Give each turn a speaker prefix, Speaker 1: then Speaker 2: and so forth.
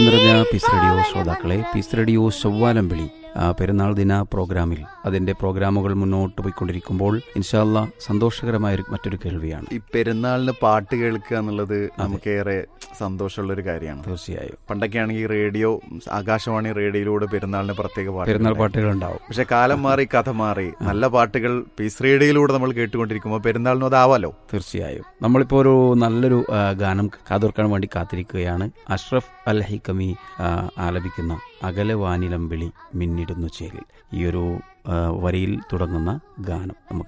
Speaker 1: നിറഞ്ഞ peace radio ശ്രോതാക്കളെ peace radio ചൊവ്വാലമ്പിളി ആ, പെരുന്നാൾ ദിന പ്രോഗ്രാമിൽ അതിന്റെ പ്രോഗ്രാമുകൾ മുന്നോട്ട് പോയിക്കൊണ്ടിരിക്കുമ്പോൾ ഇൻഷാല്ല സന്തോഷകരമായ ഒരു മറ്റൊരു കേൾവിയാണ്
Speaker 2: ഈ പെരുന്നാളിന് പാട്ട് കേൾക്കുക എന്നുള്ളത് നമുക്കേറെ സന്തോഷമുള്ള ഒരു കാര്യമാണ്
Speaker 1: തീർച്ചയായും
Speaker 2: പണ്ടൊക്കെ ആണെങ്കിൽ റേഡിയോ ആകാശവാണി റേഡിയോയിലൂടെ പെരുന്നാളിന് പ്രത്യേക പാട്ട്
Speaker 1: പെരുന്നാൾ പാട്ടുകൾ ഉണ്ടാവും
Speaker 2: പക്ഷെ കാലം മാറി കഥ മാറി നല്ല പാട്ടുകൾ പീസ് റേഡിയോയിലൂടെ നമ്മൾ കേട്ടുകൊണ്ടിരിക്കുമ്പോൾ പെരുന്നാളിനും അതാവാലോ
Speaker 1: തീർച്ചയായും നമ്മളിപ്പോൾ ഒരു നല്ലൊരു ആ, ഗാനം കാതോർക്കാൻ വേണ്ടി കാത്തിരിക്കുകയാണ് അഷ്റഫ് അൽ ഹൈക്കമി ആ, ആലപിക്കുന്ന അകലെ വാനിലം വിളി മിന്നിടുന്നു ചേലിൽ ഈ ഒരു ആ, വരിയിൽ തുടങ്ങുന്ന ഗാനം നമുക്ക്